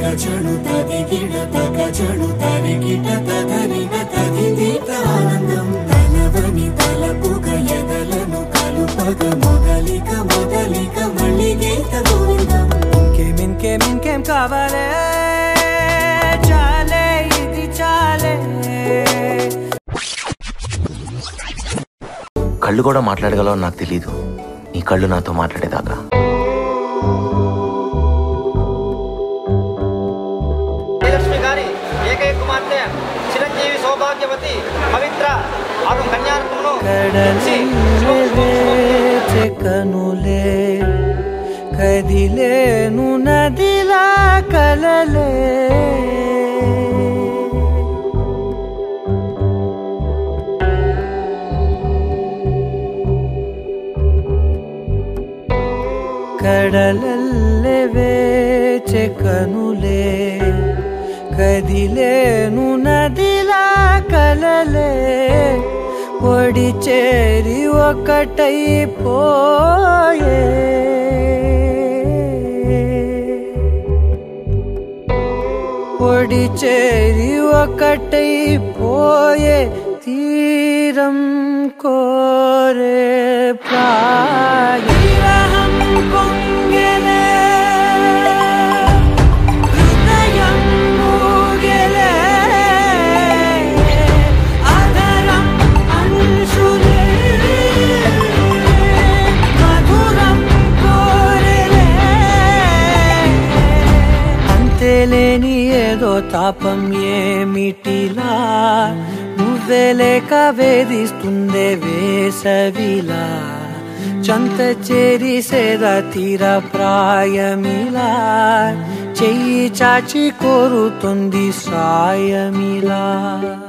తగచడు తదిగిడ తగచడు తరిగిట తగరిన తదిదీత ఆనందం తలవని తలపుగ ఎదలను కలుపగ మొదలిక మొదలిక మళ్ళీ గీత గోవిందం ఇంకేం ఇంకేం ఇంకేం కావాలే చాలే ఇది చాలే కళ్ళు కూడా మాట్లాడగలవని నాకు తెలియదు నీ కళ్ళు నాతో మాట్లాడేదాకా శ్రీలక్ష్మి గారి ఏకైక కుమార్తె చిరంజీవి సౌభాగ్యవతి పవిత్ర ఆరు కన్యారత్నమును కడలివేచే కనులే కదిలేను నదిలా కలలే కడలల్లే వేచే కనులే కదిలేను నదిలా కలలే ఒడి చేరి ఒకటైపోయే ఒడి చేరి ఒకటైపోయే తీరం కోరే ప్రాయం పొంగెలే హృదయం మూగెలే అదరం అంశులే మధురం కోరెలే అంతేలేని ఏదో తాపం ఏమిటిలా నువ్వే లేక వేధిస్తుందే వేసవిలా చంత చేరి సేద తీర ప్రాయమిలా చెయ్యి చాచి కోరుతుంది సాయమిలా